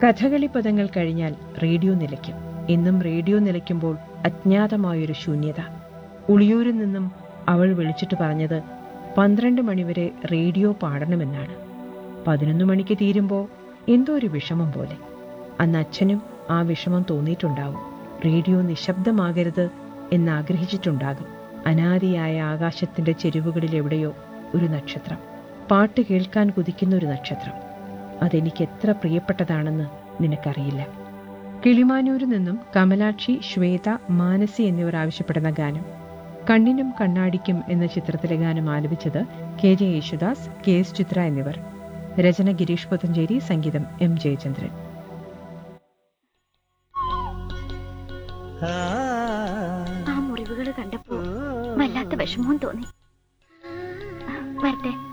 കഥകളി പദങ്ങൾ കഴിഞ്ഞാൽ റേഡിയോ നിലയ്ക്കും എന്നും റേഡിയോ നിലയ്ക്കുമ്പോൾ അജ്ഞാതമായൊരു ശൂന്യത ഉളിയൂരിൽ നിന്നും അവൾ വിളിച്ചിട്ട് പറഞ്ഞത് പന്ത്രണ്ട് മണിവരെ റേഡിയോ പാടണമെന്നാണ് പതിനൊന്ന് മണിക്ക് തീരുമ്പോൾ എന്തോ ഒരു വിഷമം പോലെ അന്ന് അച്ഛനും ആ വിഷമം തോന്നിയിട്ടുണ്ടാവും റേഡിയോ നിശബ്ദമാകരുത് എന്നാഗ്രഹിച്ചിട്ടുണ്ടാകും അനാദിയായ ആകാശത്തിന്റെ ചെരുവുകളിൽ എവിടെയോ ഒരു നക്ഷത്രം പാട്ട് കേൾക്കാൻ കുതിക്കുന്ന ഒരു നക്ഷത്രം അതെനിക്ക് എത്ര പ്രിയപ്പെട്ടതാണെന്ന് നിനക്കറിയില്ല കിളിമാനൂരിൽ നിന്നും കമലാക്ഷി ശ്വേത മാനസി എന്നിവർ ആവശ്യപ്പെടുന്ന ഗാനം കണ്ണിനും കണ്ണാടിക്കും എന്ന ചിത്രത്തിലെ ഗാനം ആലപിച്ചത് K J Yesudas K S Chithra എന്നിവർ രചന ഗിരീഷ് പുത്തഞ്ചേരി സംഗീതം എം ജയചന്ദ്രൻ ആ മുറിവുകൾ കണ്ടപ്പോ വല്ലാത്ത വിഷമവും തോന്നി വരട്ടെ